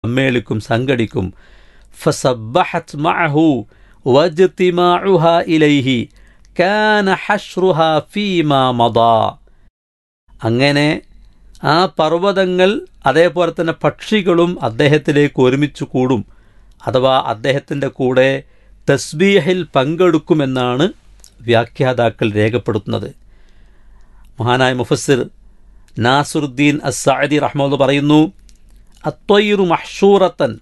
സമ്മേളിക്കും സംഘടിക്കും ഫസബ്ബഹത് മഅഹു വജ്തിമാഉഹ ഇലൈഹി കാന ഹഷ്റുഹ ഫീമാ മദാ അങ്ങനെ ആ പർവ്വതങ്ങൾ അതേപോലെ തന്നെ പക്ഷികളും അദ്ദേഹത്തിലേക്ക് ഒരുമിച്ച് കൂടും അഥവാ അദ്ദേഹത്തിൻ്റെ കൂടെ തസ്ബീഹിൽ പങ്കെടുക്കുമെന്നാണ് വ്യാഖ്യാതാക്കൾ രേഖപ്പെടുത്തുന്നത് മഹാനായ മുഫസ്സിർ നാസുറുദ്ദീൻ അസ്സാദി റഹ്മദ് പറയുന്നു അത്വയിറു മഹ്ഷൂറത്തൻ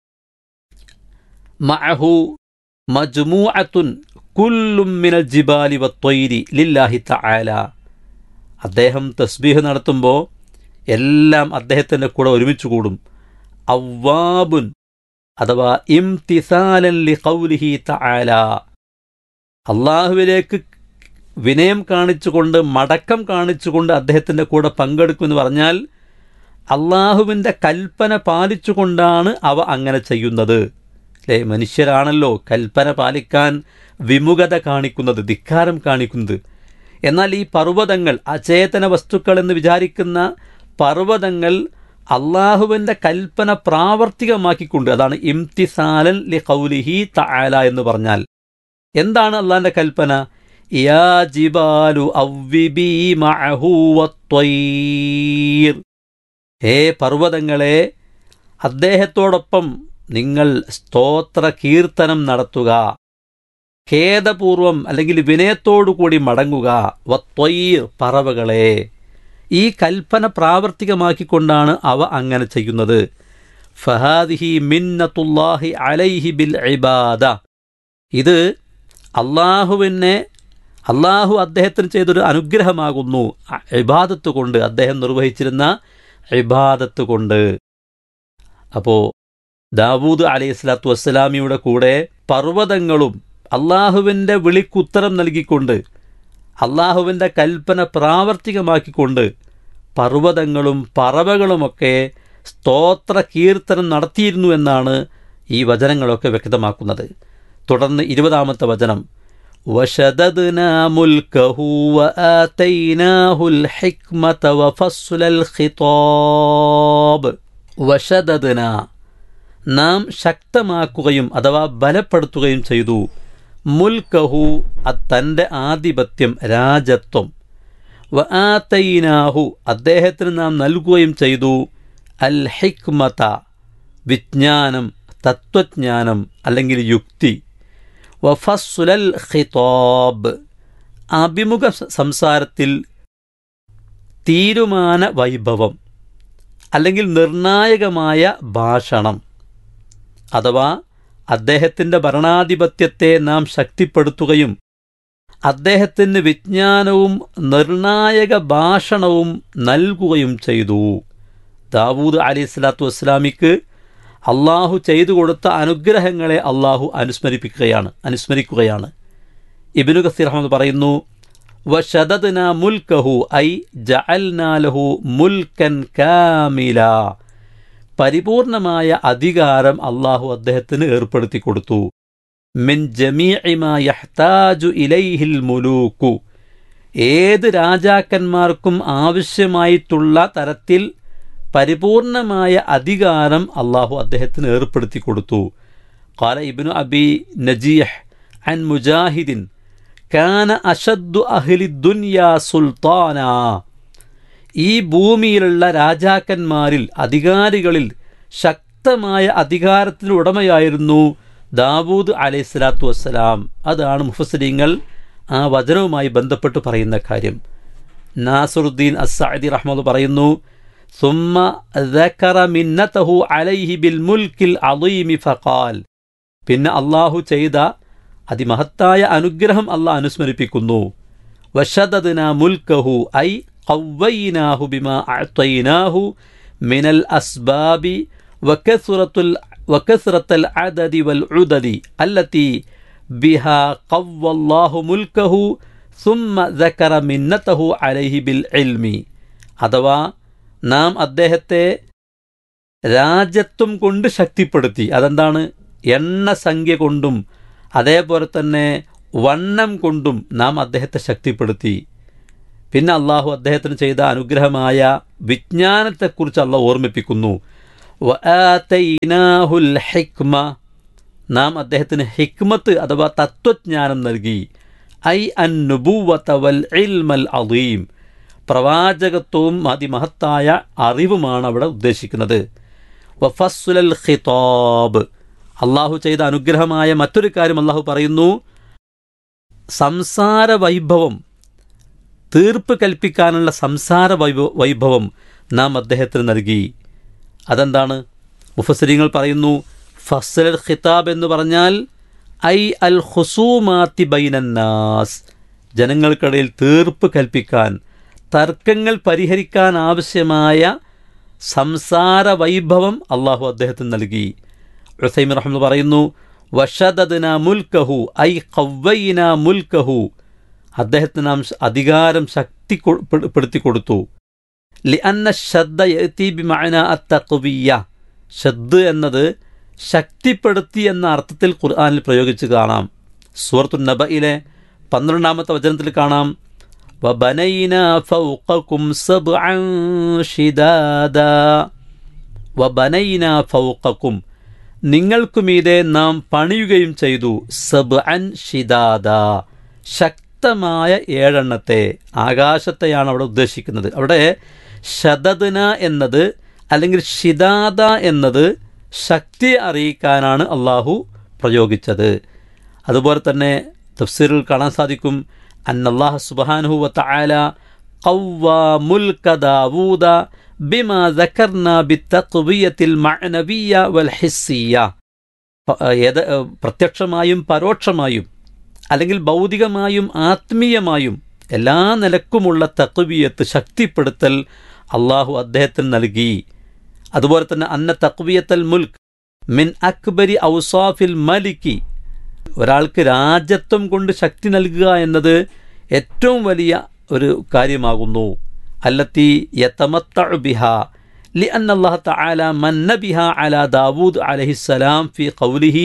മഅഹു മജ്മൂഅത്തുൻ കുല്ലും മിനൽ ജിബാലി വത്വയിരി ലില്ലാഹി തആല അദ്ദേഹം തസ്ബീഹ് നടത്തുമ്പോൾ എല്ലാം അദ്ദേഹത്തിൻ്റെ കൂടെ ഒരുമിച്ച് കൂടും അവ്വാബുൻ അഥവാ ഇംതിസാലൻ ലി ഖൗലിഹി തആല അള്ളാഹുവിലേക്ക് വിനയം കാണിച്ചുകൊണ്ട് മടക്കം കാണിച്ചുകൊണ്ട് അദ്ദേഹത്തിൻ്റെ കൂടെ പങ്കെടുക്കുമെന്ന് പറഞ്ഞാൽ അള്ളാഹുവിൻ്റെ കൽപ്പന പാലിച്ചുകൊണ്ടാണ് അവ അങ്ങനെ ചെയ്യുന്നത് അല്ലേ മനുഷ്യരാണല്ലോ കൽപ്പന പാലിക്കാൻ വിമുഖത കാണിക്കുന്നത് ധിക്കാരം കാണിക്കുന്നത് എന്നാൽ ഈ പർവ്വതങ്ങൾ അചേതന വസ്തുക്കൾ എന്ന് വിചാരിക്കുന്ന പർവ്വതങ്ങൾ അള്ളാഹുവിൻ്റെ കൽപ്പന പ്രാവർത്തികമാക്കിക്കൊണ്ട് അതാണ് ഇംതിസാലൻ ലി കൗലിഹി തആല എന്ന് പറഞ്ഞാൽ എന്താണ് അള്ളാഹിൻ്റെ കൽപ്പന യാ ജിബാലു അവ്വിബി മഅഹു വത്വയ്ർ ഹേ പർവ്വതങ്ങളെ അദ്ദേഹത്തോടൊപ്പം നിങ്ങൾ സ്തോത്ര കീർത്തനം നടത്തുക ഖേദപൂർവം അല്ലെങ്കിൽ വിനയത്തോടുകൂടി മടങ്ങുക വത്വയ്ർ പറവകളെ ഈ കൽപ്പന പ്രാവർത്തികമാക്കിക്കൊണ്ടാണ് അവ അങ്ങനെ ചെയ്യുന്നത് ഫഹാദിഹി മിന്നത്തുല്ലാഹി അലൈഹി ബിൽ ഇബാദ ഇത് അള്ളാഹുവിനെ അള്ളാഹു അദ്ദേഹത്തിന് ചെയ്തൊരു അനുഗ്രഹമാകുന്നു ഇബാദത്ത് കൊണ്ട് അദ്ദേഹം നിർവഹിച്ചിരുന്ന ഇബാദത്ത് കൊണ്ട് അപ്പോൾ ദാവൂദ് അലൈഹി സ്വലാത്തു വസ്സലാമിയുടെ കൂടെ പർവ്വതങ്ങളും അള്ളാഹുവിൻ്റെ വിളിക്കുത്തരം നൽകിക്കൊണ്ട് അള്ളാഹുവിൻ്റെ കൽപ്പന പ്രാവർത്തികമാക്കിക്കൊണ്ട് പർവ്വതങ്ങളും പറവകളുമൊക്കെ സ്തോത്ര കീർത്തനം നടത്തിയിരുന്നു എന്നാണ് ഈ വചനങ്ങളൊക്കെ വ്യക്തമാക്കുന്നത് തുടർന്ന് ഇരുപതാമത്തെ വചനം وشددنا ملكه وآتيناه الحكمة وفصل الخطاب وشددنا നാം ശക്തമാക്കുകയും അഥവാ ബലപ്പെടുത്തുകയും ചെയ്തു മുൽക്കഹു തൻ്റെ ആധിപത്യം രാജത്വം വ ആതൈനാഹു അദ്ദേഹത്തിന് നാം നൽകുകയും ചെയ്തു അൽ ഹിക്മത വിജ്ഞാനം തത്വജ്ഞാനം അല്ലെങ്കിൽ യുക്തി വഫസുലൽ ഖിതാബ് അഭിമുഖ സംസാരത്തിൽ തീരുമാന വൈഭവം അല്ലെങ്കിൽ നിർണായകമായ ഭാഷണം അഥവാ അദ്ദേഹത്തിൻ്റെ ഭരണാധിപത്യത്തെ നാം ശക്തിപ്പെടുത്തുകയും അദ്ദേഹത്തിന് വിജ്ഞാനവും നിർണായക ഭാഷണവും നൽകുകയും ചെയ്തു ദാവൂദ് അലി സ്വലാത്തു വസ്സലാമിക്ക് അള്ളാഹു ചെയ്തു കൊടുത്ത അനുഗ്രഹങ്ങളെ അള്ളാഹു അനുസ്മരിപ്പിക്കുകയാണ് അനുസ്മരിക്കുകയാണ് ഇബിനു കസീർ അഹമ്മദ് പറയുന്നു വഷദന മുൽക്കഹു ഐ ജഅൽനാലഹു മുൽക്കൻ കാമില പരിപൂർണമായ അധികാരം അള്ളാഹു അദ്ദേഹത്തിന് ഏർപ്പെടുത്തി കൊടുത്തു മിൻ ജമീഇമാ യഹ്താജു ഇലൈഹിൽ മുലൂക്കു ഏത് രാജാക്കന്മാർക്കും ആവശ്യമായിട്ടുള്ള തരത്തിൽ പരിപൂർണമായ അധികാരം അള്ളാഹു അദ്ദേഹത്തിന് ഏർപ്പെടുത്തി കൊടുത്തു കാല ഇബ്നു അബി നജീഹ് അൻ മുജാഹിദിൻ കാന അഷദ്ദു അഹ്ലി ദുനിയ സുൽത്താന ഈ ഭൂമിയിലുള്ള രാജാക്കന്മാരിൽ അധികാരികളിൽ ശക്തമായ അധികാരത്തിന് ഉടമയായിരുന്നു ദാവൂദ് അലൈഹി സ്വലാത്തു വസ്സലാം അതാണ് മുഫസരിങ്ങൾ ആ വചനവുമായി ബന്ധപ്പെട്ട് പറയുന്ന കാര്യം നാസറുദ്ദീൻ അസാദി റഹ്മദ് പറയുന്നു ثم ذكر منته عليه بالملك العظيم فقال പിന്നെ അള്ളാഹു ചെയ്ത അതിമഹത്തായ അനുഗ്രഹം അള്ളാഹ് അനുസ്മരിപ്പിക്കുന്നു വഷദന മുൽക്കഹു ഐ ഖവ്വൈനാഹു ബിമാ അഅ്തൈനാഹു മിനൽ അസ്ബാബി വകസ്റത്തുൽ വകസ്റത്തൽ അദദി വൽ ഉദദി അല്ലത്തി ബിഹാ ഖവ്വല്ലാഹു മുൽക്കഹു ثم ذكر മിന്നതഹു അലൈഹി ബിൽ ഇൽമി അഥവാ നാം അദ്ദേഹത്തെ രാജ്യത്വം കൊണ്ട് ശക്തിപ്പെടുത്തി അതെന്താണ് എണ്ണസംഖ്യ കൊണ്ടും അതേപോലെ തന്നെ വണ്ണം കൊണ്ടും നാം അദ്ദേഹത്തെ ശക്തിപ്പെടുത്തി പിന്നെ അള്ളാഹു അദ്ദേഹത്തിന് ചെയ്ത അനുഗ്രഹമായ വിജ്ഞാനത്തെക്കുറിച്ച് അള്ളാഹ് ഓർമ്മിപ്പിക്കുന്നു വആതൈനാഹുൽ ഹിക്മ നാം അദ്ദേഹത്തിന് ഹിക്മത്ത് അഥവാ തത്വജ്ഞാനം നൽകി ഐ അൻ നുബൂവത വൽ ഇൽമൽ അദീം പ്രവാചകത്വവും അതിമഹത്തായ അറിവുമാണ് അവിടെ ഉദ്ദേശിക്കുന്നത് വഫസ്സുലൽ ഖിതാബ് അള്ളാഹു ചെയ്ത അനുഗ്രഹമായ മറ്റൊരു കാര്യം അള്ളാഹു പറയുന്നു സംസാര വൈഭവം തീർപ്പ് കൽപ്പിക്കാനുള്ള സംസാര വൈഭവ വൈഭവം നാം അദ്ദേഹത്തിന് നൽകി അതെന്താണ് മുഫസരിങ്ങൾ പറയുന്നു ഫസ്സൽ ഖിതാബ് എന്ന് പറഞ്ഞാൽ ഐ അൽ ഹുസൂമാത്തി ബൈനന്നാസ് ജനങ്ങൾക്കിടയിൽ തീർപ്പ് കൽപ്പിക്കാൻ തർക്കങ്ങൾ പരിഹരിക്കാൻ ആവശ്യമായ സംസാര വൈഭവം അള്ളാഹു അദ്ദേഹത്തിന് നൽകി ഉസൈം റഹ്മദ് പറയുന്നു വഷദന മുൽക്കഹു ഐ കവ്വൈന മുൽക്കഹു അദ്ദേഹത്തിന് നാം അധികാരം ശക്തി പെടുത്തി കൊടുത്തു ലി അന്ന ശ്രദ്ധ എത്തി ബിമഅന അത്തഖ്വിയ ഷദ് എന്നത് ശക്തിപ്പെടുത്തി എന്ന അർത്ഥത്തിൽ ഖുർആനിൽ പ്രയോഗിച്ച് കാണാം സൂറത്തു നബയിലെ പന്ത്രണ്ടാമത്തെ വചനത്തിൽ കാണാം വബനൈന ഫൗഖക്കും സബ്അൻ ഷിദാദ വബനൈന ഫൗഖക്കും നിങ്ങൾക്കുമീതെ നാം പണിയുകയും ചെയ്തു സബ്അൻ ഷിദാദ ശക്തമായ ഏഴെണ്ണത്തെ ആകാശത്തെയാണ് അവിടെ ഉദ്ദേശിക്കുന്നത് അവിടെ ശതദ്ന എന്നത് അല്ലെങ്കിൽ ഷിദാദ എന്നത് ശക്തി അറിയിക്കാനാണ് അള്ളാഹു പ്രയോഗിച്ചത് അതുപോലെ തന്നെ തഫ്സീറിൽ കാണാൻ സാധിക്കും അന്നല്ലാഹ് സുബാനുഹു വത്തആല ഖവ്വ മുൽക ദാവൂദ ബിമാ ദക്കർന ബിത്തഖ്വിയത്തിൽ മഅനവിയ വൽ ഹിസ്സിയ ഏത് പ്രത്യക്ഷമായും പരോക്ഷമായും അല്ലെങ്കിൽ ഭൗതികമായും ആത്മീയമായും എല്ലാ നിലക്കുമുള്ള തക്വിയത്ത് ശക്തിപ്പെടുത്തൽ അള്ളാഹു അദ്ദേഹത്തിന് നൽകി അതുപോലെ തന്നെ അന്ന തക്വിയത്തൽ മുൽക്ക് മിൻ അക്ബരി ഔസാഫിൽ മലിക്കി ഒരാൾക്ക് രാജ്യത്വം കൊണ്ട് ശക്തി നൽകുക എന്നത് ഏറ്റവും വലിയ ഒരു കാര്യമാകുന്നു അല്ലത്തി യതമത്ത ബിഹ ലി അന്നല്ലാഹ തആല മന്ന ബിഹ അല ദാവൂദ് അലഹിസ്സലാം ഫി ഖൗലിഹി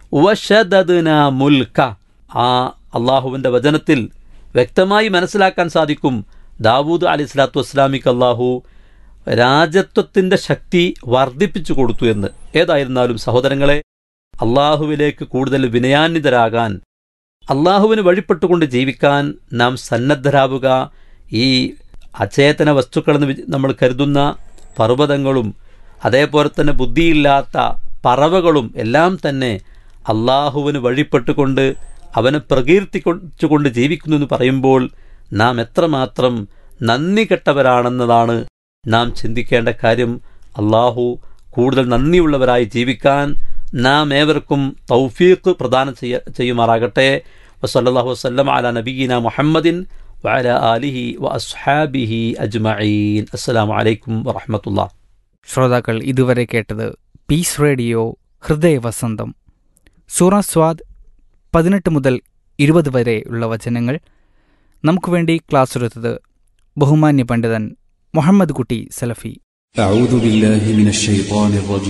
വശദദ്ന മുൽക്ക ആ അള്ളാഹുവിൻ്റെ വചനത്തിൽ വ്യക്തമായി മനസ്സിലാക്കാൻ സാധിക്കും ദാവൂദ് അലി സ്വലാത്തു വസ്സലാമിക്ക് അള്ളാഹു രാജത്വത്തിൻ്റെ ശക്തി വർദ്ധിപ്പിച്ചു കൊടുത്തു എന്ന് ഏതായിരുന്നാലും സഹോദരങ്ങളെ അള്ളാഹുവിലേക്ക് കൂടുതൽ വിനയാന്വിതരാകാൻ അള്ളാഹുവിന് വഴിപ്പെട്ടുകൊണ്ട് ജീവിക്കാൻ നാം സന്നദ്ധരാവുക ഈ അചേതന വസ്തുക്കളെന്ന് നമ്മൾ കരുതുന്ന പർവ്വതങ്ങളും അതേപോലെ തന്നെ ബുദ്ധിയില്ലാത്ത പറവകളും എല്ലാം തന്നെ അള്ളാഹുവിന് വഴിപ്പെട്ടുകൊണ്ട് അവനെ പ്രകീർത്തിച്ചുകൊണ്ട് ജീവിക്കുന്നു എന്ന് പറയുമ്പോൾ നാം എത്രമാത്രം നന്ദി കെട്ടവരാണെന്നതാണ് നാം ചിന്തിക്കേണ്ട കാര്യം അള്ളാഹു കൂടുതൽ നന്ദിയുള്ളവരായി ജീവിക്കാൻ നാം ഏവർക്കും തൗഫീഖ് പ്രദാനം ചെയ്യ ചെയ്യുമാറാകട്ടെ വസല്ലാഹു വസ്ലം അല നബീന മുഹമ്മദിൻ വഅല ആലിഹി വ അസ്ഹാബിഹി അജ്മഈൻ അസ്സലാമു അലൈക്കും വറഹമത്തുള്ള ശ്രോതാക്കൾ ഇതുവരെ കേട്ടത് പീസ് റേഡിയോ ഹൃദയവസന്തം സൂറ സ്വാദ് പതിനെട്ട് മുതൽ ഇരുപത് വരെയുള്ള വചനങ്ങൾ നമുക്ക് വേണ്ടി ക്ലാസ് എടുത്തത് ബഹുമാന്യ പണ്ഡിതൻ മുഹമ്മദ് കുട്ടി സലഫി أعوذ بالله من الشيطان الرجيم